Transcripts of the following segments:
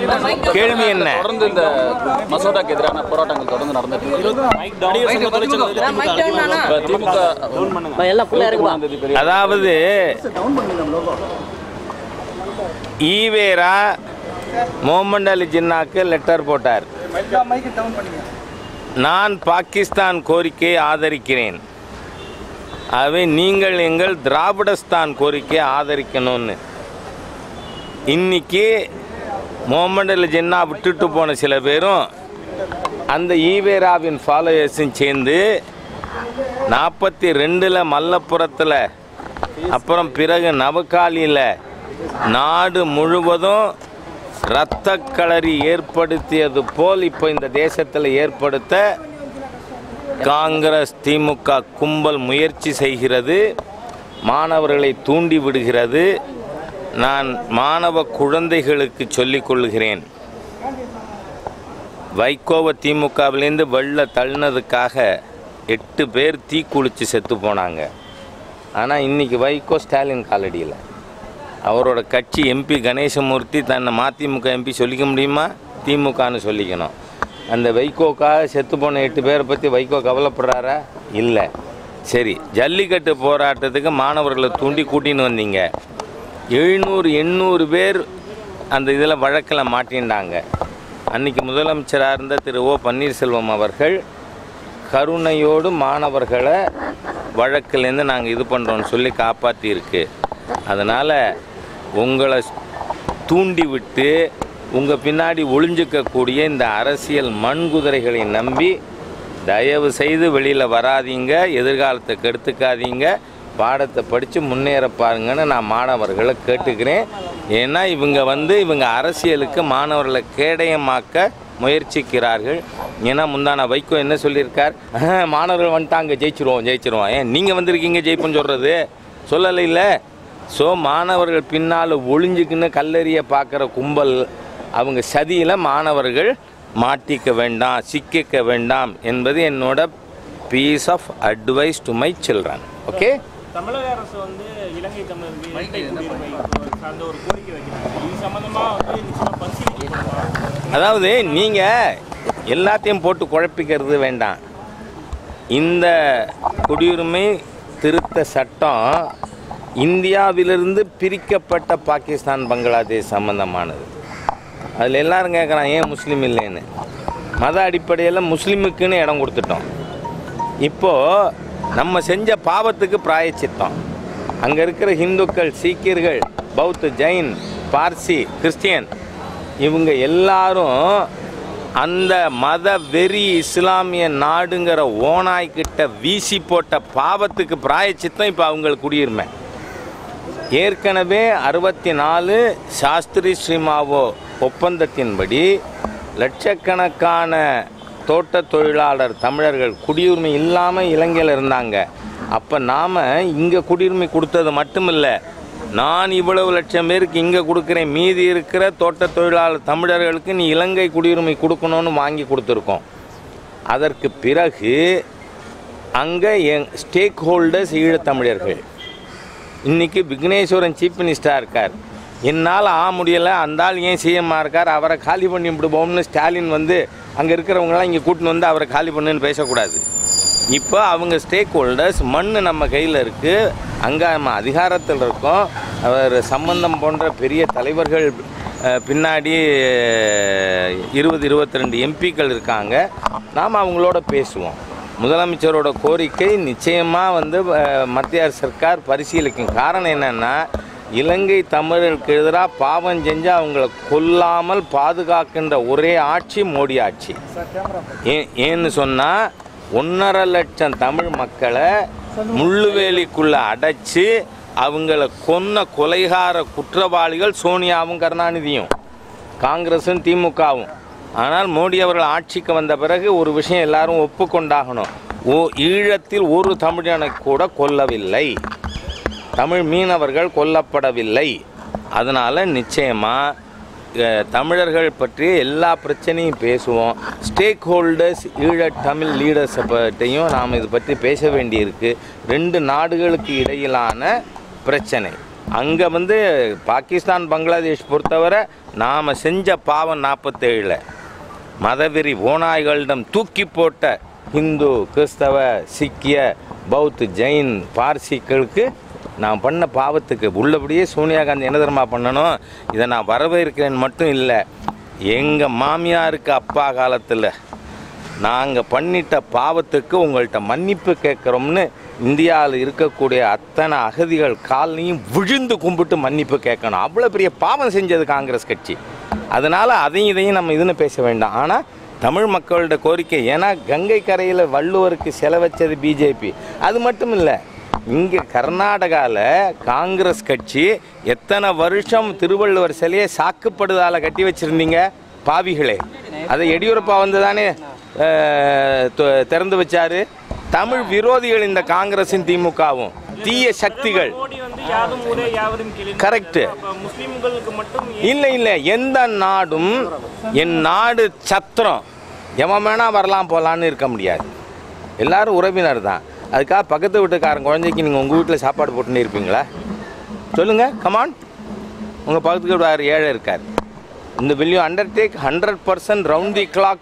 கேள்வி என்ன தொடர்ந்து இந்த மசோதாக்கு எதிரான போராட்டங்கள் தொடர்ந்து நடந்துட்டு இருக்கு இப்ப திமுக எல்லாம் ஃபுல்லாக இருக்குப்பா மூணாம் தேதி பெரிய அதாவது ஈவேரா முகமது அலி ஜின்னாக்கு லெட்டர் போட்டார் நான் பாகிஸ்தான் கோரிக்கையை ஆதரிக்கிறேன் ஆகவே நீங்கள் எங்கள் திராவிடஸ்தான் கோரிக்கையை ஆதரிக்கணும்னு இன்னைக்கு முகமது அலி ஜின்னா விட்டுட்டு போன சில பேரும் அந்த ஈவேராவின் ஃபாலோயர்ஸும் சேர்ந்து நாற்பத்தி ரெண்டில் மல்லப்புரத்தில் அப்புறம் பிறகு நவகாலியில் நாடு முழுவதும் இரத்த களரி ஏற்படுத்தியது போல் இப்போ இந்த தேசத்தில் ஏற்படுத்த காங்கிரஸ் திமுக கும்பல் முயற்சி செய்கிறது மாணவர்களை தூண்டி விடுகிறது நான் மாணவ குழந்தைகளுக்கு சொல்லிக் கொள்கிறேன் வைகோவை திமுகவிலேருந்து வெளில தள்ளினதுக்காக எட்டு பேர் தீ குளிச்சு செத்து போனாங்க ஆனால் இன்னைக்கு வைகோ ஸ்டாலின் காலடியில் அவரோட கட்சி எம்பி கணேசமூர்த்தி தன்னை மதிமுக எம்பி சொல்லிக்க முடியுமா திமுகன்னு சொல்லிக்கணும் அந்த வைகோக்காக செத்து போன எட்டு பேரை பற்றி வைகோ கவலைப்படுறாரா இல்லை சரி ஜல்லிக்கட்டு போராட்டத்துக்கு மாணவர்களை தூண்டி கூட்டின்னு வந்தீங்க எழுநூறு எண்ணூறு பேர் அந்த இதில் வழக்கில் மாட்டின்டாங்க அன்னைக்கு முதலமைச்சராக இருந்த திரு ஓ பன்னீர்செல்வம் அவர்கள் கருணையோடு மாணவர்களை வழக்கிலேருந்து நாங்கள் இது பண்ணுறோன்னு சொல்லி காப்பாற்றியிருக்கு அதனால் உங்களை தூண்டி விட்டு உங்கள் பின்னாடி ஒளிஞ்சிக்கக்கூடிய இந்த அரசியல் மண்குதிரைகளை நம்பி தயவு செய்து வெளியில் வராதீங்க எதிர்காலத்தை கெடுத்துக்காதீங்க பாடத்தை படித்து முன்னேற பாருங்கன்னு நான் மாணவர்களை கேட்டுக்கிறேன் ஏன்னா இவங்க வந்து இவங்க அரசியலுக்கு மாணவர்களை கேடயமாக்க முயற்சிக்கிறார்கள் ஏன்னா முந்தான வைகோ என்ன சொல்லியிருக்கார் "ஆஹ், மாணவர்கள் வந்துட்டாங்க ஜெயிச்சிருவோம் ஜெயிச்சிருவோம் ஏன் நீங்கள் வந்திருக்கீங்க ஜெயிப்புன்னு சொல்கிறது சொல்லலை இல்லை ஸோ மாணவர்கள் பின்னால் ஒளிஞ்சுக்குன்னு கல்லறிய பார்க்குற கும்பல் அவங்க சதியில் மாணவர்கள் மாட்டிக்க வேண்டாம் சிக்கிக்க வேண்டாம் என்பது என்னோட piece of advice to my children okay தமிழக அரசு வந்து இலங்கை தமிழருக்கு இரட்டை குடியுரிமை சார்ந்த ஒரு கோரிக்கை வைக்கிறாங்க இது சம்பந்தமா வந்து நிச்சயமா பரிசீலிக்கப்படுமா அதாவது நீங்கள் எல்லாத்தையும் போட்டு குழப்பிக்கிறது வேண்டாம் இந்த குடியுரிமை திருத்த சட்டம் இந்தியாவிலிருந்து பிரிக்கப்பட்ட பாகிஸ்தான் பங்களாதேஷ் சம்பந்தமானது அதில் எல்லாரும் கேட்குறான் ஏன் முஸ்லீம் இல்லைன்னு மத அடிப்படையில் முஸ்லீமுக்குன்னு இடம் கொடுத்துட்டோம் இப்போது நம்ம செஞ்ச பாவத்துக்கு பிராயச்சித்தம் அங்கே இருக்கிற இந்துக்கள் சீக்கியர்கள் பௌத்த ஜெயின் பார்சி கிறிஸ்டியன் இவங்க எல்லாரும் அந்த மத வெறி இஸ்லாமிய நாடுங்கிற ஓனாய்கிட்ட வீசி போட்ட பாவத்துக்கு பிராயச்சித்தம் இப்போ அவங்களுக்கு குடியுரிமை ஏற்கனவே அறுபத்தி நாலு சாஸ்திரி ஸ்ரீமாவோ ஒப்பந்தத்தின்படி லட்சக்கணக்கான தோட்ட தொழிலாளர் தமிழர்கள் குடியுரிமை இல்லாமல் இலங்கையில் இருந்தாங்க அப்போ நாம் இங்கே குடியுரிமை கொடுத்தது மட்டுமில்ல நான் இவ்வளவு லட்சம் பேருக்கு இங்கே கொடுக்குறேன் மீதி இருக்கிற தோட்ட தொழிலாளர் தமிழர்களுக்கு நீ இலங்கை குடியுரிமை கொடுக்கணும்னு வாங்கி கொடுத்துருக்கோம் அதற்கு பிறகு அங்கே எங் ஸ்டேக் ஹோல்டர்ஸ் ஈழத்தமிழர்கள் இன்னைக்கு விக்னேஸ்வரன் சீஃப் மினிஸ்டராக இருக்கார் என்னால் ஆ முடியலை அந்த ஆள் ஏன் சிஎம்மாக இருக்கார் அவரை காலி பண்ணி விடுவோம்னு ஸ்டாலின் வந்து அங்கே இருக்கிறவங்களாம் இங்கே கூட்டின்னு வந்து அவரை காலி பண்ணுன்னு பேசக்கூடாது இப்போ அவங்க ஸ்டேக் ஹோல்டர்ஸ் மண் நம்ம கையில் இருக்குது அங்கே நம்ம அதிகாரத்தில் இருக்கோம் அவர் சம்பந்தம் போன்ற பெரிய தலைவர்கள் அஹ், பின்னாடி அஹ், இருபது இருபத்தி ரெண்டு எம்பிக்கள் இருக்காங்க நாம் அவங்களோட பேசுவோம் முதலமைச்சரோட கோரிக்கை நிச்சயமாக வந்து அஹ், மத்திய அரசு சர்க்கார் பரிசீலிக்கும் காரணம் என்னென்னா இலங்கை தமிழர்களுக்கு எதிராக பாவம் செஞ்சு அவங்கள கொல்லாமல் பாதுகாக்கின்ற ஒரே ஆட்சி மோடி ஆட்சி ஏன் ஏன்னு சொன்னால் ஒன்றரை லட்சம் தமிழ் மக்களை முள்ளுவேலிக்குள்ளே அடைச்சி அவங்கள கொன்ன கொலைகார குற்றவாளிகள் சோனியாவும் கருணாநிதியும் காங்கிரஸும் திமுகவும் ஆனால் மோடி அவர்கள் ஆட்சிக்கு வந்த பிறகு ஒரு விஷயம் எல்லாரும் ஒப்புக்கொண்டாகணும் ஓ ஈழத்தில் ஒரு தமிழனை கூட கொல்லவில்லை தமிழ் மீனவர்கள் கொல்லப்படவில்லை அதனால் நிச்சயமாக தமிழர்கள் பற்றிய எல்லா பிரச்சனையும் பேசுவோம் ஸ்டேக் ஹோல்டர்ஸ் ஈழ தமிழ் லீடர்ஸை பற்றியும் நாம் இது பற்றி பேச வேண்டியிருக்கு ரெண்டு நாடுகளுக்கு இடையிலான பிரச்சனை அங்கே வந்து பாகிஸ்தான் பங்களாதேஷ் பொறுத்தவரை நாம் செஞ்ச பாவம் நாற்பத்தேழில் மதவெறி ஓநாய்களிடம் தூக்கி போட்ட இந்து கிறிஸ்தவ சீக்கிய பௌத் ஜெயின் பார்சிகளுக்கு நான் பண்ண பாவத்துக்கு உள்ளபடியே சோனியா காந்தி என்ன தெரியுமா பண்ணணும் இதை நான் வரவேற்கிறேன் மட்டும் இல்லை எங்கள் மாமியாருக்கு அப்பா காலத்தில் நாங்கள் பண்ணிட்ட பாவத்துக்கு உங்கள்கிட்ட மன்னிப்பு கேட்குறோம்னு இந்தியாவில் இருக்கக்கூடிய அத்தனை அகதிகள் காலையும் விழுந்து கும்பிட்டு மன்னிப்பு கேட்கணும் அவ்வளோ பெரிய பாவம் செஞ்சது காங்கிரஸ் கட்சி அதனால் அதையும் இதையும் நம்ம இதுன்னு பேச வேண்டாம் ஆனால் தமிழ் மக்களோட கோரிக்கை ஏன்னா கங்கை கரையில் வள்ளுவருக்கு செலவச்சது பிஜேபி அது மட்டும் இல்லை இங்கே கர்நாடகாவில் காங்கிரஸ் கட்சி எத்தனை வருஷம் திருவள்ளுவர் சிலையை சாக்குப்படுதால கட்டி வச்சுருந்தீங்க பாவிகளே அதை எடியூரப்பா வந்து தானே அஹ், தொ- திறந்து வச்சாரு தமிழ் விரோதிகள் இந்த காங்கிரஸும் திமுகவும் தீய சக்திகள் மோடி வந்து யாதும் ஊரே யாவரும் கேளு Correct. அப்ப முஸ்லிம்களுக்கு மட்டும் ஏன் இல்லை இல்லை எந்த நாடும் என் நாடு சத்திரம் எவன் வேணா வரலாம் போகலான்னு இருக்க முடியாது எல்லாரும் உறவினர் தான் அதுக்காக பக்கத்து வீட்டுக்காரன் குழந்தைக்கு நீங்கள் உங்கள் வீட்டில் சாப்பாடு போட்டுன்னு இருப்பீங்களா சொல்லுங்கள் கமான் உங்கள் பக்கத்து வீட்டுக்காரர் ஏழை இருக்கார் இந்த will you undertake hundred percent round the clock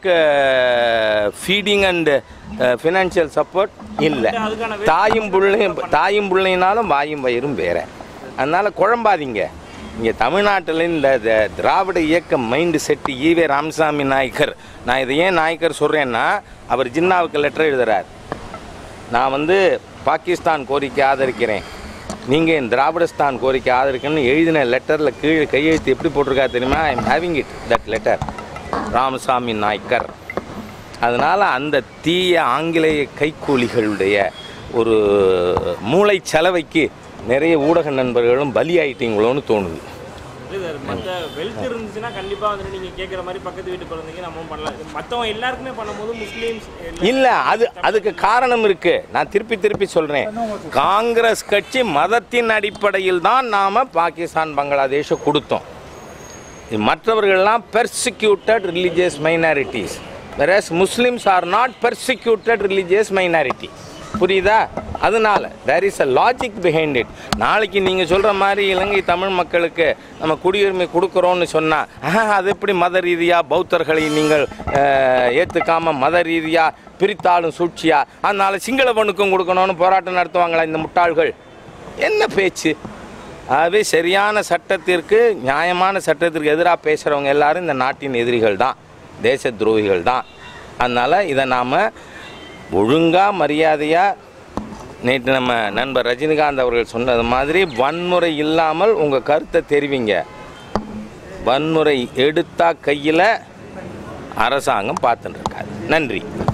feeding and financial support இல்லை அதுக்கான தாயும் பிள்ளையும் தாயும் பிள்ளைனாலும் வாயும் வயிறும் வேற அதனால் குழம்பாதீங்க இங்கே தமிழ்நாட்டில் இந்த த- திராவிட இயக்க மைண்டு செட்டு ஈவே ராமசாமி நாயக்கர் நான் இதை ஏன் நாயக்கர் சொல்கிறேன்னா அவர் ஜின்னாவுக்கு லெட்டர் எழுதுறார் நான் வந்து பாகிஸ்தான் கோரிக்கை ஆதரிக்கிறேன் நீங்கள் என் திராவிடஸ்தான் கோரிக்கை ஆதரிக்கணும்னு எழுதின லெட்டரில் கீழே கையெழுத்து எப்படி போட்டிருக்கா தெரியுமா I am having it that letter Ramasamy Naicker அதனால் அந்த தீய ஆங்கிலேய கைக்கூலிகளுடைய ஒரு மூளை செலவைக்கு நிறைய ஊடக நண்பர்களும் பலியாயிட்டீங்களோன்னு தோணுது இல்ல சார் மற்ற வெல்த் இருந்துச்சுன்னா கண்டிப்பா வந்துட்டு நீங்க கேட்குற மாதிரி பக்கத்து வீட்டு குழந்தைங்க நம்ம பண்ணலாம் மற்றவங்க எல்லாருக்குமே பண்ணும்போது முஸ்லீம்ஸ் இல்லை அது அதுக்கு காரணம் இருக்கு நான் திருப்பி திருப்பி சொல்கிறேன் காங்கிரஸ் கட்சி மதத்தின் அடிப்படையில் தான் நாம் பாகிஸ்தான் பங்களாதேஷை கொடுத்தோம் இது மற்றவர்கள்லாம் persecuted religious minorities whereas Muslims are not persecuted religious minority புரியுதா அதனால there is a logic behind it நாளைக்கு நீங்கள் சொல்கிற மாதிரி இலங்கை தமிழ் மக்களுக்கு நம்ம குடியுரிமை கொடுக்குறோன்னு சொன்னால் அது எப்படி மத ரீதியாக பௌத்தர்களை நீங்கள் ஏற்றுக்காமல் மத ரீதியாக பிரித்தாலும் சூழ்ச்சியா அதனால சிங்களவனுக்கும் கொடுக்கணும்னு போராட்டம் நடத்துவாங்களா இந்த முட்டாள்கள் என்ன பேச்சு ஆகவே சரியான சட்டத்திற்கு நியாயமான சட்டத்திற்கு எதிராக பேசுகிறவங்க எல்லாரும் இந்த நாட்டின் எதிரிகள் தான் தேச துரோகிகள் தான் அதனால் இதை நாம் ஒழுங்காக மரியாதையாக நேற்று நம்ம நண்பர் ரஜினிகாந்த் அவர்கள் சொன்னது மாதிரி வன்முறை இல்லாமல் உங்கள் கருத்தை தெரிவிங்க வன்முறை எடுத்தா கையில் அரசாங்கம் பார்த்துட்டு இருக்காது நன்றி